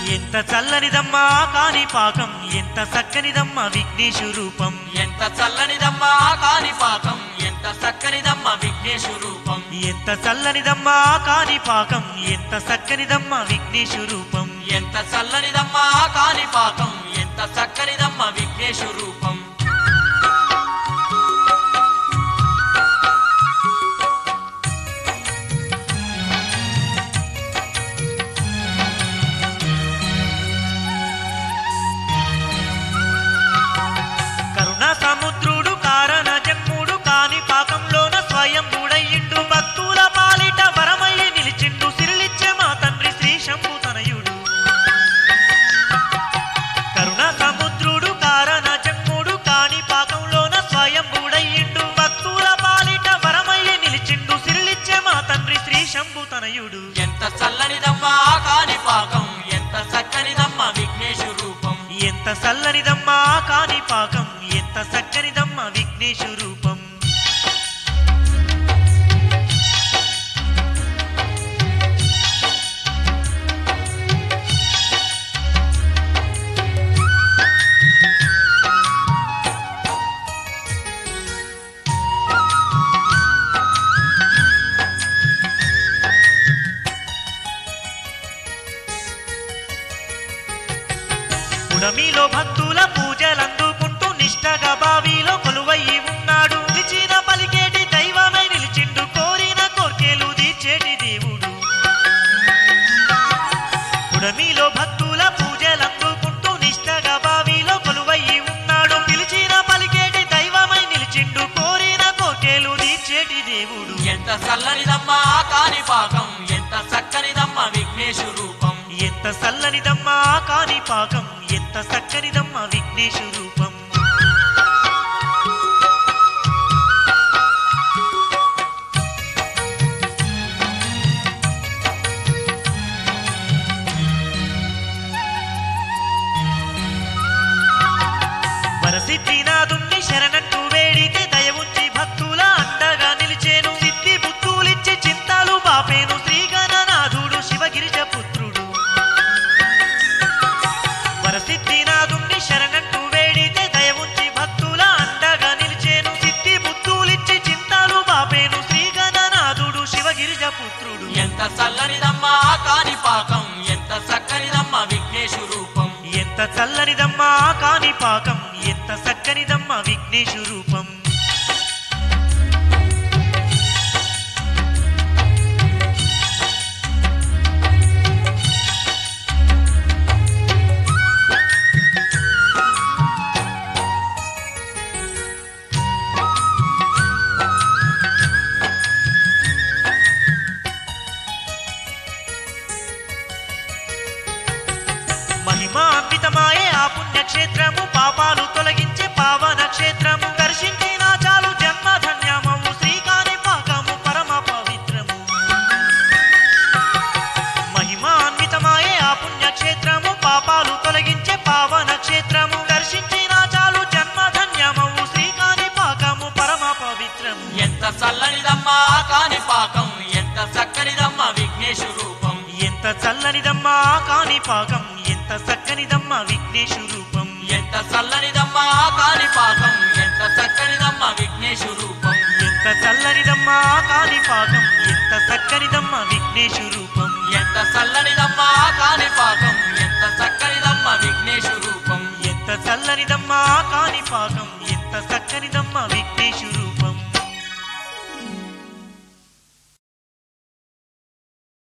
ఎంత చల్లనిదమ్మా కాని పాకం ఎంత చక్కనిదమ్మా విఘ్నేశు రూపం ఎంత చల్లనిదమ్మా కాని పాకం ఎంత చక్కనిదమ్మా విఘ్నేశు రూపం ఎంత చల్లనిదమ్మా కాని పాకం ఎంత చక్కనిదమ్మా విఘ్నేశు రూపం ఎంత చల్లనిదమ్మా కాని పాకం ఎంత చక్కనిదమ్మా విఘ్నేశు రూపం కరుణ సముద్రుడు కారణ జన్ముడు కాని పాకంలోన స్వయం గుడయ్యిండు భక్తుల పాలిట వరమయ్యి నిలిచిండు సిరిలిచ్చే మా తండ్రి శ్రీ శంభు తనయుడు కరుణ సముద్రుడు కారణ జన్ముడు కాని పాకంలోన స్వయం గుడయ్యిండు భక్తుల పాలిట వరమయ్యి నిలిచిండు సిరిలిచ్చే మా తండ్రి శ్రీ శంభు తనయుడు ఎంత చల్లనిదమ్మా కాని పాకం ఎంత చక్కనిదమ్మా విఘ్నేశు రూపం ఎంత చల్లనిదమ్మా కాని పాకం ఎంత చక్కనిదమ్మా విఘ్నేశు రూపం పుడమిలో భక్తుల పూజలందుకుంటూ నిష్టగా బావిలో కొలువయ్యి ఉన్నాడు నిలిచిన పలికేటి దైవమై నిలిచిండు కోరిన కోర్కెలు తీర్చేటి దేవుడు పుడమిలో భక్తుల పూజలందుకుంటూ నిష్టగా బావిలో కొలువయ్యి ఉన్నాడు పిలిచిన పలికేటి దైవమై నిలిచిండు కోరిన కోర్కెలు తీర్చేటి దేవుడు ఎంత చల్లనిదమ్మా కాని పాకం ఎంత చక్కనిదమ్మా విఘ్నేశు రూపం ఎంత చల్లనిదమ్మా కాని పాకం ఎంత చక్కనిదమ్మా విఘ్నేశు రూపం వరసిద్ధినాథుణ్ణి శరణంటూ వేడితే దయ ఉంచి భక్తుల అండగా నిలిచేను సిద్ధి బుద్ధులిచ్చి చింతాలు బాపేను శ్రీగణనాథుడు శివగిరిజ పుత్రుడు వరసిద్ధినాథుణ్ణి శరణంటూ వేడితే దయ ఉంచి భక్తుల అండగా నిలిచేను సిద్ధి బుద్ధులిచ్చి చింతాలు బాపేను శ్రీగణనాథుడు శివగిరిజ పుత్రుడు ఎంత చల్లనిదమ్మా కాని పాకం ఎంత చక్కనిదమ్మా విఘ్నేశు రూపం ఎంత చల్లనిదమ్మా కాని పాకం ఎంత చక్కనిదమ్మా విఘ్నేశు రూపం మహిమాన్వితమాయే ఆ పుణ్యక్షేత్రము పాపాలు తొలగించే పావన క్షేత్రము దర్శించిన చాలు జన్మ ధన్యమము శ్రీకాని పాకము పరమ పవిత్రము మహిమాన్వితమాయే ఆ పుణ్యక్షేత్రము పాపాలు తొలగించే పావన క్షేత్రము దర్శించిన చాలు జన్మ ధన్యమము శ్రీకాని పాకము పరమ పవిత్రము ఎంత చల్లనిదమ్మా కాని పాకం ఎంత చక్కనిదమ్మా విఘ్నేశు రూపం ఎంత చల్లనిదమ్మా కాని పాకం ఎంత చక్కనిదమ్మా విఘ్నేశు రూపం ఎంత చల్లనిదమ్మా కాని పాకం ఎంత చక్కనిదమ్మా విఘ్నేశు రూపం ఎంత చల్లనిదమ్మా కాని పాకం ఎంత చక్కనిదమ్మా విఘ్నేశు రూపం ఎంత చల్లనిదమ్మా కాని పాకం ఎంత చక్కనిదమ్మా విఘ్నేశు రూపం ఎంత చల్లనిదమ్మా కాని పాకం ఎంత చక్కనిదమ్మా విఘ్నేశు రూపం